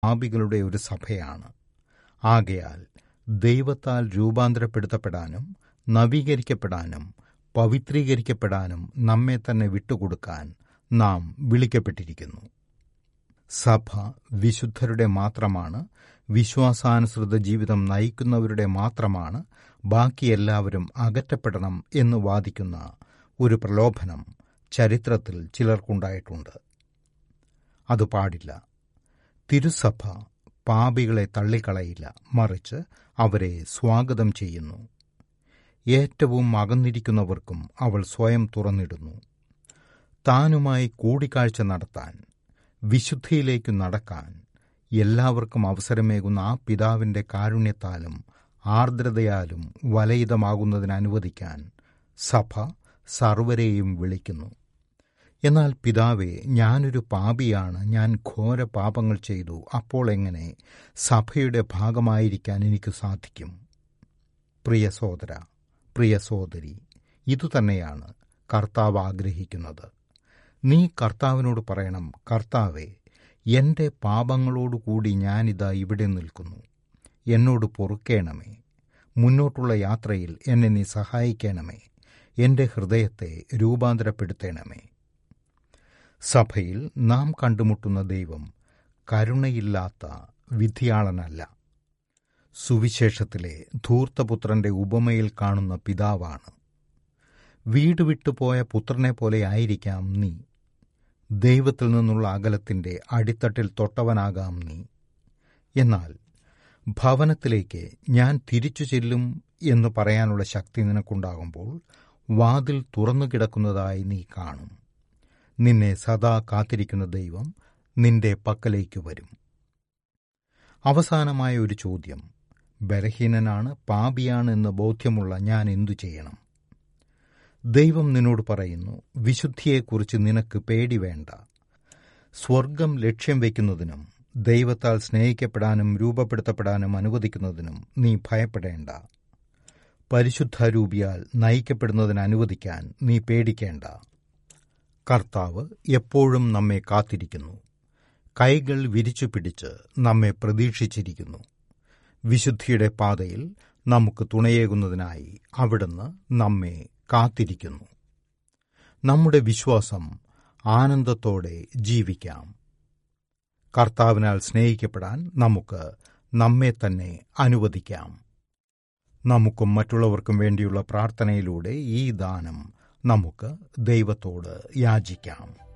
പാപികളുടെ ഒരു സഭയാണ് ആകയാൽ ദൈവത്താൽ രൂപാന്തരപ്പെടുത്തപ്പെടാനും നവീകരിക്കപ്പെടാനും പവിത്രീകരിക്കപ്പെടാനും നമ്മെ തന്നെ വിട്ടുകൊടുക്കാൻ നാം വിളിക്കപ്പെട്ടിരിക്കുന്നു സഭ വിശുദ്ധരുടെ മാത്രമാണ് വിശ്വാസാനുസൃത ജീവിതം നയിക്കുന്നവരുടെ മാത്രമാണ് ബാക്കി എല്ലാവരും അകറ്റപ്പെടണം എന്ന് വാദിക്കുന്ന ഒരു പ്രലോഭനം ചരിത്രത്തിൽ ചിലർക്കുണ്ടായിട്ടുണ്ട് അത് പാടില്ല തിരുസഭ പാപികളെ തള്ളിക്കളയില്ല മറിച്ച് അവരെ സ്വാഗതം ചെയ്യുന്നു ഏറ്റവും അകന്നിരിക്കുന്നവർക്കും അവൾ സ്വയം തുറന്നിടുന്നു താനുമായി കൂടിക്കാഴ്ച നടത്താൻ വിശുദ്ധിയിലേക്ക് നടക്കാൻ എല്ലാവർക്കും അവസരമേകുന്ന ആ പിതാവിന്റെ കാരുണ്യത്താലും ആർദ്രതയാലും വലയിതമാകുന്നതിന് അനുവദിക്കാൻ സഭ സർവരെയും വിളിക്കുന്നു എന്നാൽ പിതാവെ ഞാനൊരു പാപിയാണ് ഞാൻ ഘോര പാപങ്ങൾ ചെയ്തു അപ്പോൾ എങ്ങനെ സഭയുടെ ഭാഗമായിരിക്കാൻ എനിക്ക് സാധിക്കും പ്രിയ സോദര പ്രിയ സോദരി ഇതുതന്നെയാണ് കർത്താവ് ആഗ്രഹിക്കുന്നത് നീ കർത്താവിനോട് പറയണം കർത്താവെ എൻ്റെ പാപങ്ങളോടുകൂടി ഞാനിതാ ഇവിടെ നിൽക്കുന്നു എന്നോട് പൊറുക്കേണമേ മുന്നോട്ടുള്ള യാത്രയിൽ എന്നെ നീ സഹായിക്കണമേ എൻ്റെ ഹൃദയത്തെ രൂപാന്തരപ്പെടുത്തണമേ സഭയിൽ നാം കണ്ടുമുട്ടുന്ന ദൈവം കരുണയില്ലാത്ത വിധിയാളനല്ല സുവിശേഷത്തിലെ ധൂർത്തപുത്രന്റെ ഉപമയിൽ കാണുന്ന പിതാവാണ് വീട് വിട്ടുപോയ പുത്രനെ പോലെ ആയിരിക്കാം നീ ദൈവത്തിൽ നിന്നുള്ള അകലത്തിന്റെ അടിത്തട്ടിൽ തൊട്ടവനാകാം നീ എന്നാൽ ഭവനത്തിലേക്ക് ഞാൻ തിരിച്ചു ചെല്ലും എന്ന് പറയാനുള്ള ശക്തി നിനക്കുണ്ടാകുമ്പോൾ വാതിൽ തുറന്നു കിടക്കുന്നതായി നീ കാണും നിന്നെ സദാ കാത്തിരിക്കുന്ന ദൈവം നിന്റെ പക്കലേക്ക് വരും അവസാനമായ ഒരു ചോദ്യം ബലഹീനനാണ് പാപിയാണ് എന്ന് ബോധ്യമുള്ള ഞാൻ എന്തു ചെയ്യണം ദൈവം നിന്നോട് പറയുന്നു വിശുദ്ധിയെക്കുറിച്ച് നിനക്ക് പേടി വേണ്ട സ്വർഗം ലക്ഷ്യം വയ്ക്കുന്നതിനും ദൈവത്താൽ സ്നേഹിക്കപ്പെടാനും രൂപപ്പെടുത്തപ്പെടാനും അനുവദിക്കുന്നതിനും നീ ഭയപ്പെടേണ്ട പരിശുദ്ധ രൂപിയാൽ നയിക്കപ്പെടുന്നതിന് അനുവദിക്കാൻ നീ പേടിക്കേണ്ട കർത്താവ് എപ്പോഴും നമ്മെ കാത്തിരിക്കുന്നു കൈകൾ വിരിച്ചു പിടിച്ച് നമ്മെ പ്രതീക്ഷിച്ചിരിക്കുന്നു വിശുദ്ധിയുടെ പാതയിൽ നമുക്ക് തുണയേകുന്നതിനായി അവിടുന്ന് നമ്മെ കാത്തിരിക്കുന്നു നമ്മുടെ വിശ്വാസം ആനന്ദത്തോടെ ജീവിക്കാം കർത്താവിനാൽ സ്നേഹിക്കപ്പെടാൻ നമുക്ക് നമ്മെ തന്നെ അനുവദിക്കാം നമുക്കും മറ്റുള്ളവർക്കും വേണ്ടിയുള്ള പ്രാർത്ഥനയിലൂടെ ഈ ദാനം നമുക്ക് ദൈവത്തോട് യാചിക്കാം